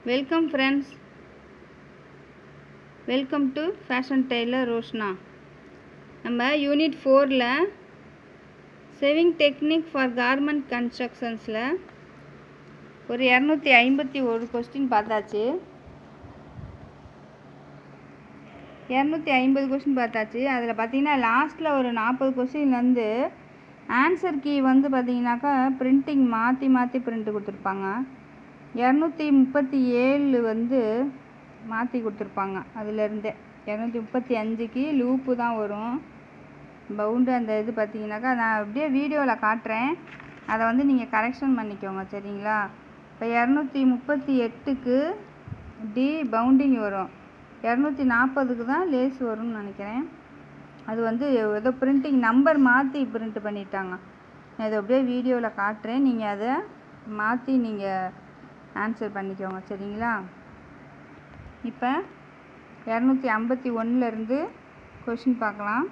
welcome friends welcome to fashion tailor Roshna நம்ம unit ஃபோரில் sewing technique for garment கன்ஸ்ட்ரக்ஷன்ஸில் ஒரு இரநூத்தி ஐம்பத்தி ஒரு கொஸ்டின் பார்த்தாச்சு இரநூத்தி ஐம்பது கொஸ்டின் பார்த்தாச்சு அதில் பார்த்தீங்கன்னா லாஸ்ட்டில் ஒரு நாற்பது கொஸ்டின்லேருந்து ஆன்சர் கீ வந்து பார்த்தீங்கன்னாக்கா பிரிண்டிங் மாற்றி மாற்றி பிரிண்ட் கொடுத்துருப்பாங்க இரநூத்தி முப்பத்தி ஏழு வந்து மாற்றி கொடுத்துருப்பாங்க அதுலேருந்தே இரநூத்தி முப்பத்தி அஞ்சுக்கு லூப்பு தான் வரும் பவுண்டு அந்த இது பார்த்தீங்கன்னாக்கா நான் அப்படியே வீடியோவில் காட்டுறேன் அதை வந்து நீங்கள் கரெக்ஷன் பண்ணிக்கோங்க சரிங்களா இப்போ இரநூத்தி முப்பத்தி எட்டுக்கு டி பவுண்டிங் வரும் இரநூத்தி நாற்பதுக்கு தான் லேஸ் வரும்னு நினைக்கிறேன் அது வந்து ஏதோ பிரிண்டிங் நம்பர் மாற்றி பிரிண்ட் பண்ணிட்டாங்க நான் இதை அப்படியே வீடியோவில் காட்டுறேன் நீங்கள் அதை மாற்றி நீங்கள் ஆன்சர் பண்ணிக்கோங்க சரிங்களா இப்போ இரநூத்தி ஐம்பத்தி ஒன்றுலேருந்து கொஷின் பார்க்கலாம்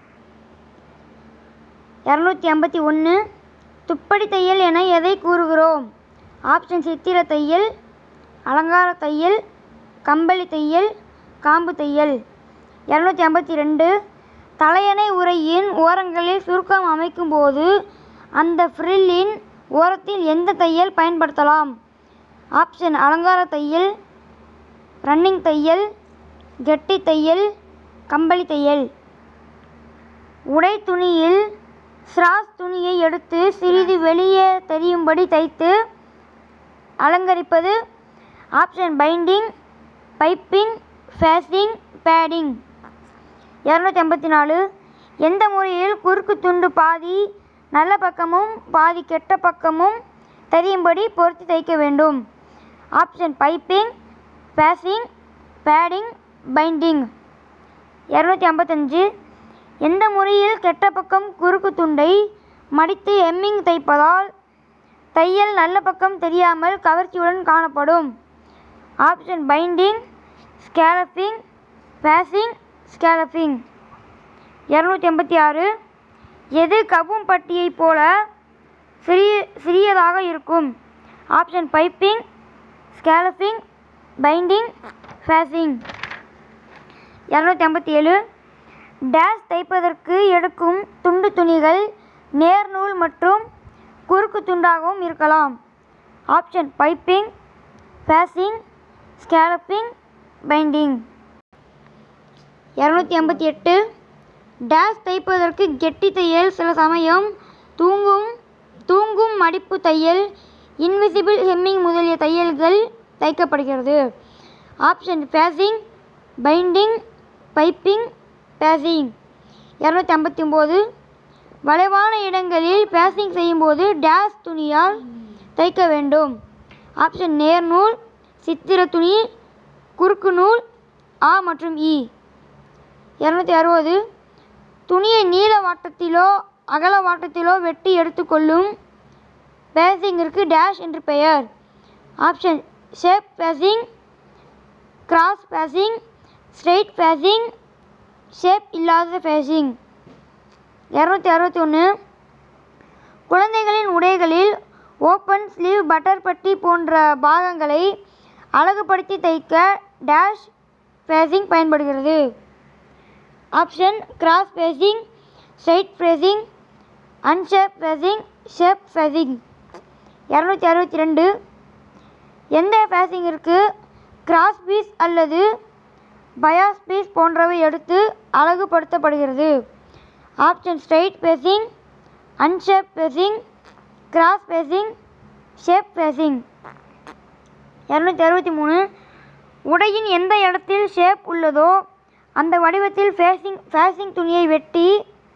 இரநூத்தி ஐம்பத்தி ஒன்று துப்படி தையல் என எதை கூறுகிறோம் ஆப்ஷன் சித்திர தையல் அலங்கார தையல் கம்பளி தையல் காம்பு தையல் இரநூத்தி ஐம்பத்தி ரெண்டு தலையணை உரையின் ஓரங்களில் சுருக்கம் அமைக்கும்போது அந்த ஃப்ரில்லின் ஓரத்தில் எந்த தையல் பயன்படுத்தலாம் ஆப்ஷன் அலங்கார தையல் ரன்னிங் தையல் கெட்டி தையல் கம்பளி தையல் உடை துணியில் ஸ்ராஸ் துணியை எடுத்து சிறிது வெளியே தெரியும்படி தைத்து அலங்கரிப்பது option binding piping facing padding இரநூத்தி ஐம்பத்தி நாலு எந்த முறையில் குறுக்கு துண்டு பாதி நல்ல பக்கமும் பாதி கெட்ட பக்கமும் தெரியும்படி பொருத்தி தைக்க வேண்டும் option piping facing padding binding இரநூத்தி ஐம்பத்தஞ்சு எந்த முறையில் கெட்ட பக்கம் குறுக்கு துண்டை மடித்து எம்மிங் தைப்பதால் தையல் நல்ல பக்கம் தெரியாமல் கவர்ச்சியுடன் காணப்படும் option binding scalloping facing scalloping இரநூத்தி எண்பத்தி ஆறு எது கவும் பட்டியைப் போல சிறிய சிறியதாக இருக்கும் option piping scalloping binding facing இரநூத்தி ஐம்பத்தி ஏழு டேஷ் தைப்பதற்கு எடுக்கும் துண்டு துணிகள் நேர்நூல் மற்றும் குறுக்கு துண்டாகவும் இருக்கலாம் option piping facing scalloping binding இரநூத்தி எண்பத்தி எட்டு டேஷ் தைப்பதற்கு கெட்டி தையல் சில சமயம் தூங்கும் தூங்கும் மடிப்பு தையல் இன்விசிபிள் ஹெம்மிங் முதலிய தையல்கள் தைக்கப்படுகிறது option facing binding piping facing இரநூத்தி ஐம்பத்தி ஒம்பது வளைவான இடங்களில் பேசிங் செய்யும்போது டேஷ் துணியால் தைக்க வேண்டும் ஆப்ஷன் நேர்நூல் சித்திர துணி குறுக்கு நூல் ஆ மற்றும் இ இரநூத்தி அறுபது துணியை நீள வாட்டத்திலோ அகல வாட்டத்திலோ வெட்டி எடுத்துக்கொள்ளும் பேசிங்கிற்கு டேஷ் என்று பெயர் option shape facing cross facing straight facing shape இல்லாத ஃபேஸிங் இரநூத்தி அறுபத்தி ஒன்று குழந்தைகளின் உடைகளில் ஓப்பன் ஸ்லீவ் பட்டர் பட்டி போன்ற பாகங்களை அழகுபடுத்தி தைக்க டேஷ் ஃபேஸிங் பயன்படுகிறது option cross facing straight facing unshape facing shape facing இரநூத்தி அறுபத்தி ரெண்டு எந்த ஃபேஸிங்கிற்கு கிராஸ் பீஸ் அல்லது பயாஸ் பீஸ் போன்றவை எடுத்து அழகுபடுத்தப்படுகிறது option straight facing unshape facing cross facing shape facing இரநூத்தி அறுபத்தி மூணு உடையின் எந்த இடத்தில் ஷேப் உள்ளதோ அந்த வடிவத்தில் ஃபேஸிங் ஃபேஸிங் துணியை வெட்டி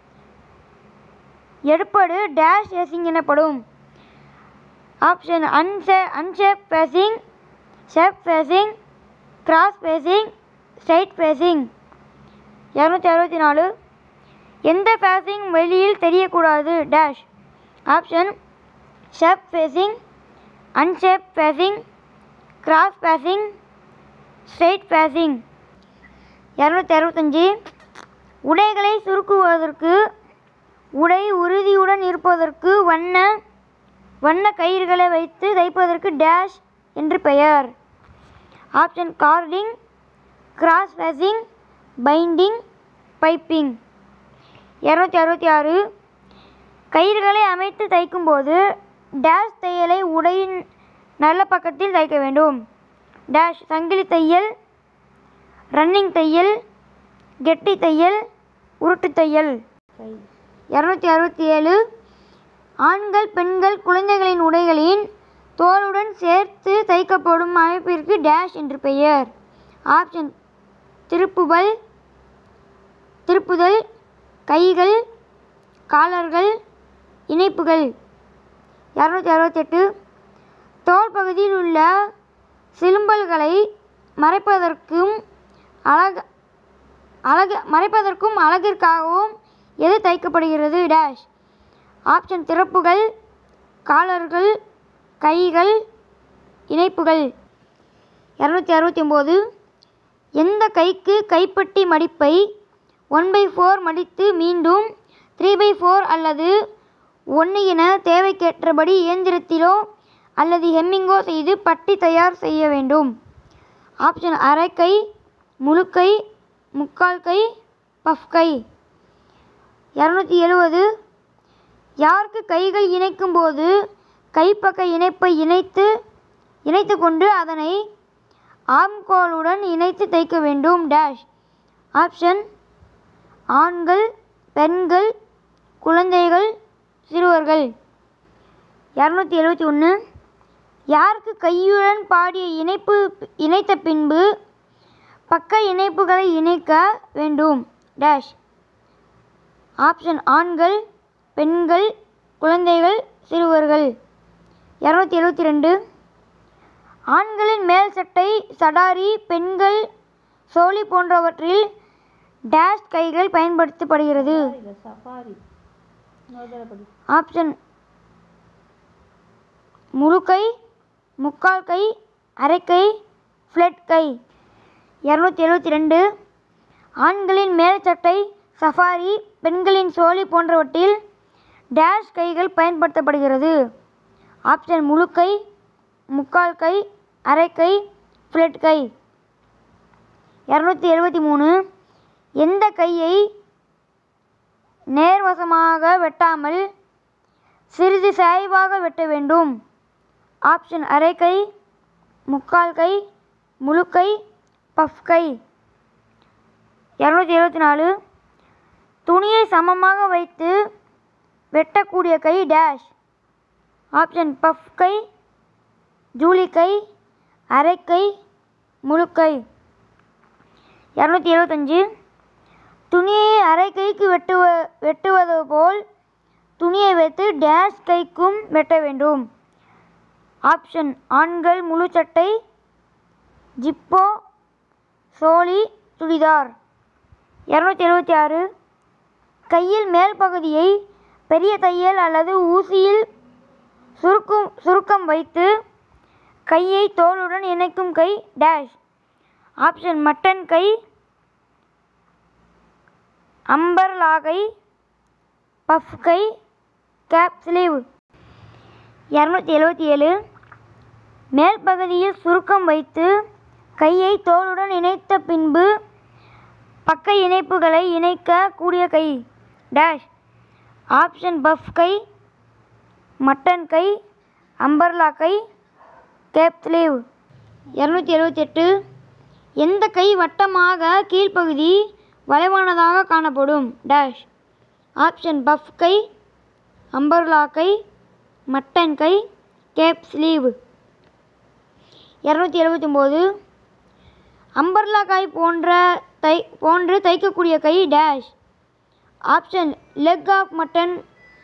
எடுப்பது டேஷ் ஃபேஸிங் எனப்படும் ஆப்ஷன் அன்ஷே unshape facing shape facing cross facing straight facing இரநூத்தி அறுபத்தி நாலு எந்த ஃபேஸிங் வெளியில் தெரியக்கூடாது dash option shape facing unshape facing cross facing straight facing இரநூத்தி அறுபத்தஞ்சி உடைகளை சுருக்குவதற்கு உடை உறுதியுடன் இருப்பதற்கு வண்ண வண்ண கயிறுகளை வைத்து தைப்பதற்கு டேஷ் என்று பெயர் option cording cross facing binding piping இரநூத்தி அறுபத்தி ஆறு கயிறுகளை அமைத்து தைக்கும்போது டேஷ் தையலை உடையின் நல்ல பக்கத்தில் தைக்க வேண்டும் டேஷ் சங்கிலி தையல் ரன்னிங் தையல் கெட்டி தையல் உருட்டு தையல் இரநூத்தி அறுபத்தி ஏழு ஆண்கள் பெண்கள் குழந்தைகளின் உடைகளின் தோலுடன் சேர்த்து தைக்கப்படும் அமைப்பிற்கு டேஷ் என்று பெயர் ஆப்ஷன் திருப்புதல் திருப்புதல் கைகள் காலர்கள் இணைப்புகள் இரநூத்தி அறுபத்தெட்டு தோல் பகுதியில் உள்ள சிலும்பல்களை மறைப்பதற்கும் அழக அழகு மறைப்பதற்கும் அழகிற்காகவும் எது தைக்கப்படுகிறது டேஷ் ஆப்ஷன் திறப்புகள் காலர்கள் கைகள் இணைப்புகள் இரநூத்தி அறுபத்தி ஒம்பது எந்த கைக்கு கைப்பட்டி மடிப்பை ஒன் பை ஃபோர் மடித்து மீண்டும் த்ரீ பை ஃபோர் அல்லது ஒன்று என தேவைக்கேற்றபடி இயந்திரத்திலோ அல்லது ஹெம்மிங்கோ செய்து பட்டி தயார் செய்ய வேண்டும் ஆப்ஷன் அரைக்கை முழுக்கை முக்கால் கை பஃப் கை இரநூத்தி எழுவது யாருக்கு கைகள் இணைக்கும் போது கைப்பக்க இணைப்பை இணைத்து இணைத்து கொண்டு அதனை ஆம்கோலுடன் இணைத்து தைக்க வேண்டும் டேஷ் ஆப்ஷன் ஆண்கள் பெண்கள் குழந்தைகள் சிறுவர்கள் இரநூத்தி எழுபத்தி ஒன்று யாருக்கு கையுடன் பாடிய இணைப்பு இணைத்த பின்பு பக்க இணைப்புகளை இணைக்க வேண்டும் டேஷ் ஆப்ஷன் ஆண்கள் பெண்கள் குழந்தைகள் சிறுவர்கள் இரநூத்தி எழுபத்தி ரெண்டு ஆண்களின் மேல் சட்டை சடாரி பெண்கள் சோலி போன்றவற்றில் டேஷ் கைகள் பயன்படுத்தப்படுகிறது சஃபாரி ஆப்ஷன் முழுக்கை முக்கால் கை அரைக்கை ஃப்ளட் கை இரநூத்தி எழுபத்தி ரெண்டு ஆண்களின் மேல் சட்டை சஃபாரி பெண்களின் சோலி போன்றவற்றில் டேஷ் கைகள் பயன்படுத்தப்படுகிறது ஆப்ஷன் முழுக்கை முக்கால் கை அரைக்கை ஃப்ளட் கை இரநூத்தி எழுபத்தி மூணு எந்த கையை நேர்வசமாக வெட்டாமல் சிறிது சாய்வாக வெட்ட வேண்டும் ஆப்ஷன் அரைக்கை முக்கால் கை முழுக்கை பஃப் கை இரநூத்தி எழுபத்தி நாலு துணியை சமமாக வைத்து வெட்டக்கூடிய கை டேஷ் ஆப்ஷன் பஃப் கை ஜூலி கை அரைக்கை முழுக்கை இரநூத்தி எழுபத்தஞ்சு துணியை அரை கைக்கு வெட்டுவ வெட்டுவது போல் துணியை வைத்து டேஷ் கைக்கும் வெட்ட வேண்டும் ஆப்ஷன் ஆண்கள் முழு சட்டை ஜிப்போ சோலி சுடிதார் இரநூத்தி எழுபத்தி ஆறு கையில் மேல் பகுதியை பெரிய தையல் அல்லது ஊசியில் சுருக்கும் சுருக்கம் வைத்து கையை தோலுடன் இணைக்கும் கை டேஷ் ஆப்ஷன் மட்டன் கை அம்பர்லா கை பஃப் கை கேப் ஸ்லீவ் இரநூத்தி எழுபத்தி ஏழு மேல் பகுதியில் சுருக்கம் வைத்து கையை தோலுடன் இணைத்த பின்பு பக்க இணைப்புகளை இணைக்க கூடிய கை டேஷ் ஆப்ஷன் பஃப் கை மட்டன் கை அம்பர்லா கை கேப் ஸ்லீவ் இரநூத்தி எழுபத்தெட்டு எந்த கை வட்டமாக கீழ்ப்பகுதி வளைவானதாக காணப்படும் டேஷ் ஆப்ஷன் பஃப் கை அம்பர்லா கை மட்டன் கை கேப் ஸ்லீவ் இரநூத்தி எழுபத்தொம்போது அம்பர்லா காய் போன்ற தை போன்று தைக்கக்கூடிய கை dash option leg of mutton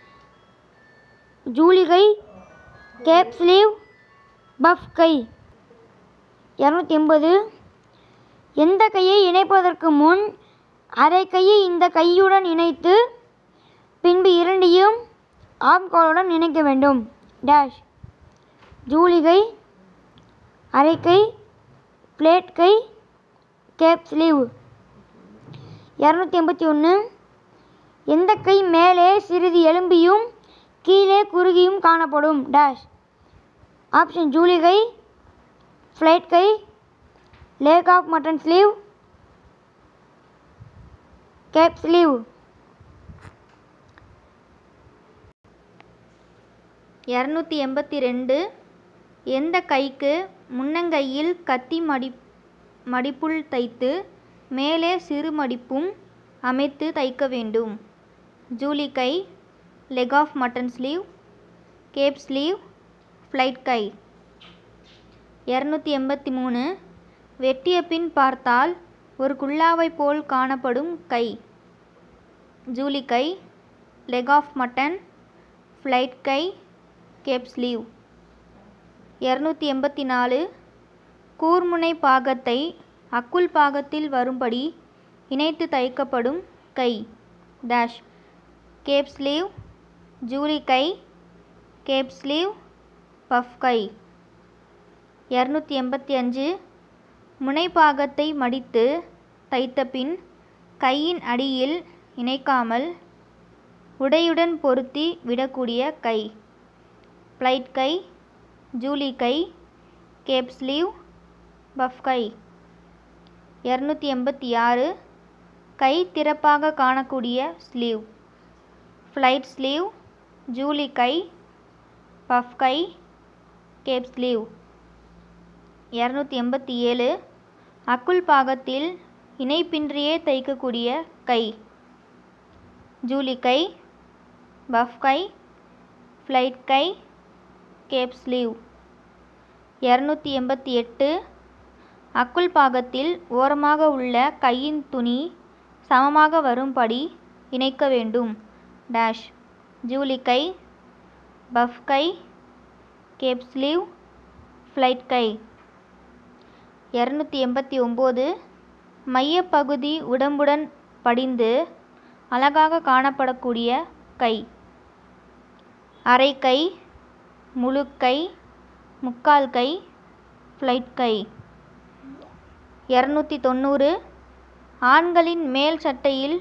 ஜூலி கை கேப் ஸ்லீவ் பஃப் கை இரநூத்தி எண்பது எந்த கையை இணைப்பதற்கு முன் அரை கையை இந்த கையுடன் இணைத்து பின்பு இரண்டையும் ஆம்காலுடன் இணைக்க வேண்டும் டேஷ் ஜூலிகை அரைக்கை பிளேட் கை கேப் ஸ்லீவ் இரநூத்தி எண்பத்தி ஒன்று எந்த கை மேலே சிறிது எலும்பியும் கீழே குறுகியும் காணப்படும் டேஷ் ஆப்ஷன் ஜூலிகை ஃப்ளைட் கை leg of mutton sleeve cape sleeve இரநூத்தி எண்பத்தி ரெண்டு எந்த கைக்கு முன்னங்கையில் கத்தி மடி மடிப்புள் தைத்து மேலே சிறு மடிப்பும் அமைத்து தைக்க வேண்டும் ஜூலி கை leg of mutton sleeve cap sleeve flight கை இரநூத்தி எண்பத்தி மூணு வெட்டிய பின் பார்த்தால் ஒரு குல்லாவை போல் காணப்படும் கை ஜூலி கை லெக் ஆஃப் மட்டன் ஃப்ளைட் கை கேப் ஸ்லீவ் இரநூத்தி எண்பத்தி நாலு கூர்முனை பாகத்தை அக்குள் பாகத்தில் வரும்படி இணைத்து தைக்கப்படும் கை டேஷ் கேப் ஸ்லீவ் ஜூலி கை கேப் ஸ்லீவ் பஃப் கை இரநூத்தி எண்பத்தி அஞ்சு முனைப்பாகத்தை மடித்து தைத்த பின் கையின் அடியில் இணைக்காமல் உடையுடன் பொருத்தி விடக்கூடிய கை ப்ளைட் கை ஜூலி கை கேப் ஸ்லீவ் பஃப் கை இரநூத்தி எண்பத்தி ஆறு கை திறப்பாக காணக்கூடிய ஸ்லீவ் ஃப்ளைட் ஸ்லீவ் ஜூலி கை பஃப் கை கேப் ஸ்லீவ் இரநூத்தி எண்பத்தி ஏழு அக்குள் பாகத்தில் இணைப்பின்றியே தைக்கக்கூடிய கை ஜூலி கை பஃப் கை ஃப்ளைட் கை கேப் ஸ்லீவ் இரநூத்தி எண்பத்தி எட்டு அக்குள் பாகத்தில் ஓரமாக உள்ள கையின் துணி சமமாக வரும்படி இணைக்க வேண்டும் டேஷ் ஜூலி கை பஃப் கை கேப் ஸ்லீவ் ஃப்ளைட் கை இரநூத்தி எண்பத்தி ஒம்பது மையப்பகுதி உடம்புடன் படிந்து அழகாக காணப்படக்கூடிய கை அரை கை முழு கை முக்கால் கை ஃப்ளைட் கை இரநூத்தி தொண்ணூறு ஆண்களின் மேல் சட்டையில்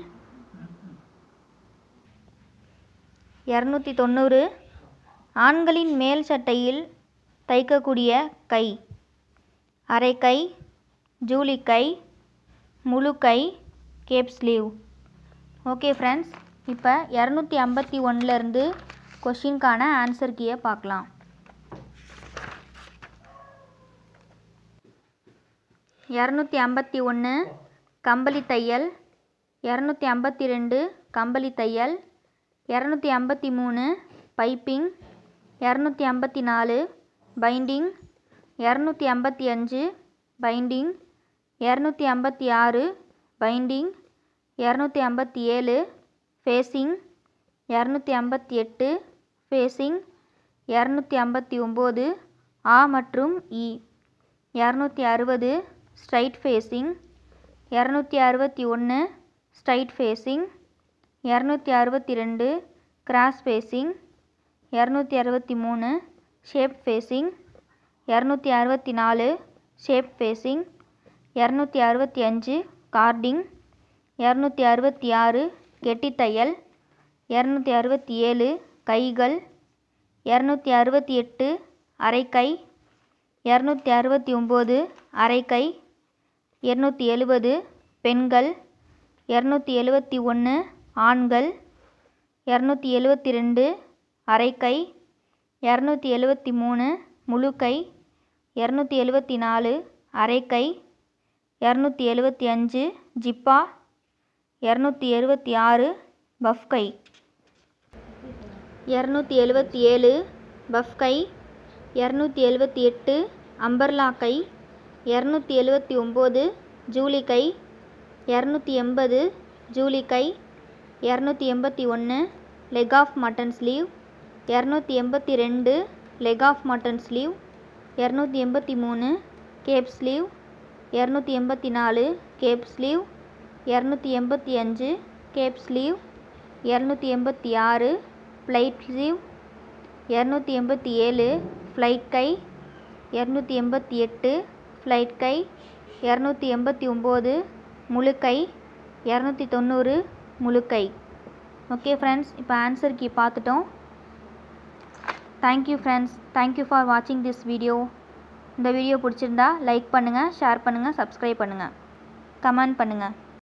இரநூத்தி தொண்ணூறு ஆண்களின் மேல் சட்டையில் தைக்கக்கூடிய கை அரை கை ஜூலி கை முழு கை கேப் ஸ்லீவ் ஓகே ஃப்ரெண்ட்ஸ் இப்போ இரநூத்தி ஐம்பத்தி ஒன்றுலேருந்து கொஷின்கான ஆன்சர் கீயை பார்க்கலாம் இரநூத்தி ஐம்பத்தி ஒன்று கம்பளி தையல் இரநூத்தி ஐம்பத்தி ரெண்டு கம்பளி தையல் இரநூத்தி ஐம்பத்தி மூணு பைப்பிங் இரநூத்தி ஐம்பத்தி நாலு பைண்டிங் இரநூத்தி ஐம்பத்தி அஞ்சு பைண்டிங் இரநூத்தி ஐம்பத்தி ஆறு பைண்டிங் இரநூத்தி ஐம்பத்தி ஏழு ஃபேஸிங் இரநூத்தி ஐம்பத்தி எட்டு ஃபேஸிங் இரநூத்தி ஐம்பத்தி ஒம்பது ஆ மற்றும் இ இரநூத்தி அறுபது ஸ்ட்ரைட் ஃபேஸிங் இரநூத்தி அறுபத்தி ஒன்று ஸ்ட்ரைட் ஃபேஸிங் இரநூத்தி அறுபத்தி ரெண்டு கிராஸ் ஃபேஸிங் இரநூத்தி அறுபத்தி மூணு ஷேப் ஃபேஸிங் இரநூத்தி அறுபத்தி நாலு ஷேப் ஃபேஸிங் இரநூத்தி அறுபத்தி அஞ்சு கார்டிங் இரநூத்தி அறுபத்தி ஆறு கெட்டித்தையல் இரநூத்தி அறுபத்தி ஏழு கைகள் இரநூத்தி அறுபத்தி எட்டு அரைக்கை இரநூத்தி அறுபத்தி ஒம்பது அரைக்கை இரநூத்தி எழுபது பெண்கள் இரநூத்தி எழுபத்தி ஒன்று ஆண்கள் இரநூத்தி எழுபத்தி ரெண்டு அரைக்கை இரநூத்தி எழுபத்தி மூணு முழுக்கை இரநூத்தி எழுபத்தி நாலு அரைக்கை இரநூத்தி எழுபத்தி அஞ்சு ஜிப்பா இரநூத்தி எழுபத்தி ஆறு பஃப்கை இரநூத்தி எழுபத்தி ஏழு பஃப்கை இரநூத்தி எழுபத்தி எட்டு அம்பர்லா கை இரநூத்தி எழுபத்தி ஒம்பது ஜூலி கை இரநூத்தி எண்பது ஜூலி கை இரநூத்தி எண்பத்தி ஒன்று லெக் ஆஃப் மட்டன் ஸ்லீவ் இரநூத்தி எண்பத்தி ரெண்டு லெக் ஆஃப் மட்டன் ஸ்லீவ் இரநூத்தி எண்பத்தி மூணு கேப் ஸ்லீவ் இரநூத்தி எண்பத்தி நாலு கேப் ஸ்லீவ் இரநூத்தி எண்பத்தி அஞ்சு கேப் ஸ்லீவ் இரநூத்தி எண்பத்தி ஆறு ஃப்ளைட் ஸ்லீவ் இரநூத்தி எண்பத்தி ஏழு ஃப்ளைட் கை இரநூத்தி எண்பத்தி எட்டு ஃப்ளைட் கை இரநூத்தி எண்பத்தி ஒம்பது முழுக்கை இரநூத்தி தொண்ணூறு முழுக்கை ஓகே ஃப்ரெண்ட்ஸ் இப்போ ஆன்சர் கீ பார்த்துட்டோம் தேங்க்யூ ஃப்ரெண்ட்ஸ் தேங்க்யூ ஃபார் வாட்சிங் திஸ் வீடியோ இந்த வீடியோ பிடிச்சிருந்தா லைக் பண்ணுங்கள் ஷேர் பண்ணுங்கள் சப்ஸ்கிரைப் பண்ணுங்கள் கமெண்ட் பண்ணுங்கள்